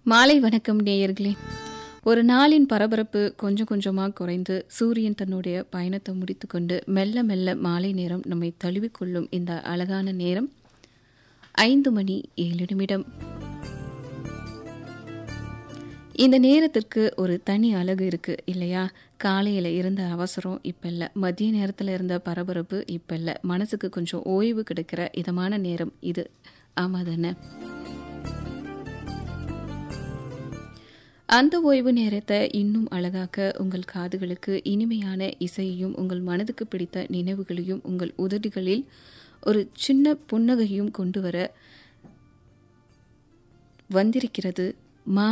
மாலை வணக்கம் நேயர்களே ஒரு நாளின் பரபரப்பு கொஞ்சம் கொஞ்சமாக குறைந்து சூரியன் தன்னுடைய பயணத்தை முடித்துக்கொண்டு மெல்ல மெல்ல மாலை நேரம் நம்மை தழுவிக்கொள்ளும் இந்த அழகான நேரம் ஐந்து மணி ஏழு நிமிடம் இந்த நேரத்திற்கு ஒரு தனி அழகு இருக்கு இல்லையா காலையில் இருந்த அவசரம் இப்போ இல்லை மதிய நேரத்தில் இருந்த பரபரப்பு இப்போ இல்லை மனசுக்கு கொஞ்சம் ஓய்வு கிடைக்கிற இதமான நேரம் இது ஆமா தானே அந்த ஓய்வு நேரத்தை இன்னும் அழகாக்க உங்கள் காதுகளுக்கு இனிமையான இசையையும் உங்கள் மனதுக்கு பிடித்த நினைவுகளையும் உங்கள் உதடுகளில் ஒரு சின்ன புன்னகையும் கொண்டு வர வந்திருக்கிறது மா